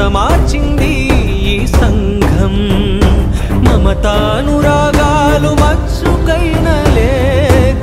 హతమార్చింది ఈ సంఘం మమతానురాగాలు మచ్చుకైన లేక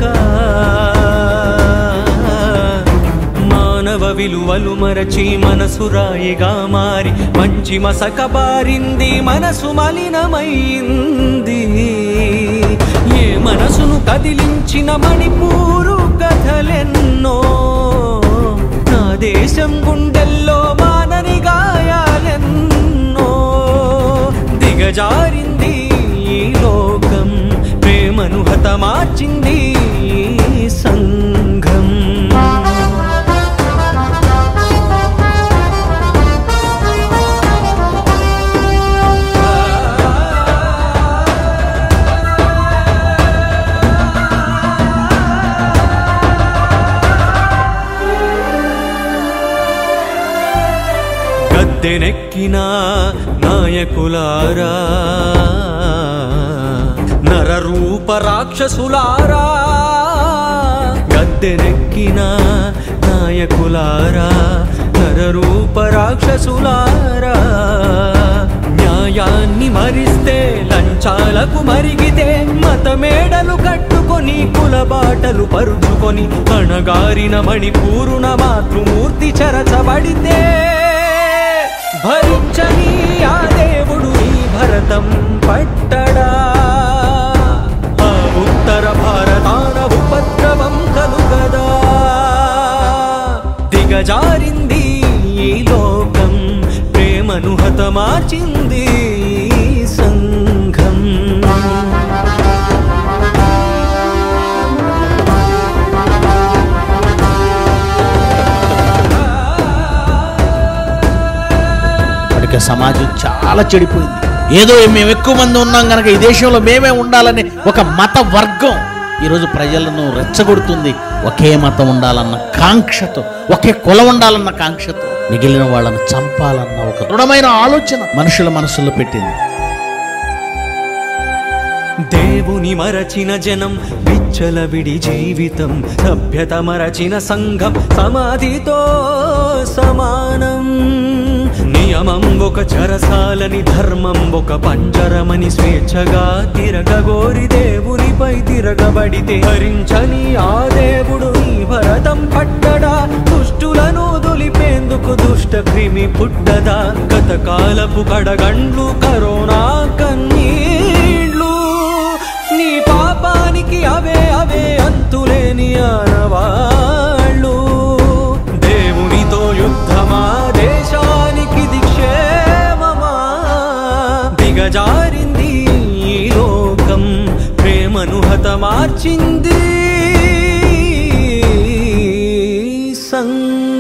మానవ విలువలు మరచి మనసు రాయిగా మారి మంచి మసక బారింది మనసు మలినమైంది ఏ మనసును కదిలించిన మణిపూరు కథలెన్నో నా దేశం గుండెల్లో మానని గాయాలెన్నో దిగజారింది ఈ లోకం ప్రేమను హతమార్చింది ఈ సంఘం గద్దెనెక్కిన నాయకులారా నరరూప రాక్షసులారా గద్దెనెక్కిన నాయకులారా నరరూప రాక్షసులారా న్యాయాన్ని మరిస్తే లంచాలకు మరిగితే మతమేడలు కట్టుకొని కులబాటలు పరుచుకొని అణగారిన మణిపూరున మాతృమూర్తి చరచబడితే భరించని ఆ దేవుడు ఈ భరతం పట్టడా ఆ ఉత్తర భారతాన ఉపద్రవం కలుగదా దిగజారింది ఈ లోకం ప్రేమను హతమార్చింది ఈ సంఘం ఇప్పటికే సమాజం చాలా చెడిపోయింది ఏదో మేము ఎక్కువ మంది ఉన్నాం కనుక ఈ దేశంలో మేమే ఉండాలని ఒక మత వర్గం ఈరోజు ప్రజలను రెచ్చగొడుతుంది ఒకే మతం ఉండాలన్న కాంక్షతో ఒకే కులం ఉండాలన్న కాంక్షతో మిగిలిన వాళ్ళని చంపాలన్న ఒక దృఢమైన ఆలోచన మనుషుల మనసులో పెట్టింది దేవుని మరచిన జనం విచ్చలవిడి జీవితం సభ్యత మరచిన సంఘం సమాధితో సమానం నియమం ఒక చెరసాలని ధర్మం ఒక పంజరమని స్వేచ్ఛగా తిరగగోరి దేవునిపై తిరగబడితే భరించని ఆ దేవుడు ఈ భరతం పట్టడా దుష్టులను దులిపేందుకు దుష్ట క్రిమి పుట్టదా గతకాలపు కడగండ్లు కరోనా కన్నీళ్ళు నీ పాపానికి అవే అవే అంతులేని ఆనవాళ్ళు దేవునితో యుద్ధమా దేశానికి దిక్షేమమా దిగజారింది ఈ లోకం ప్రేమను హతమార్చింది సంఘం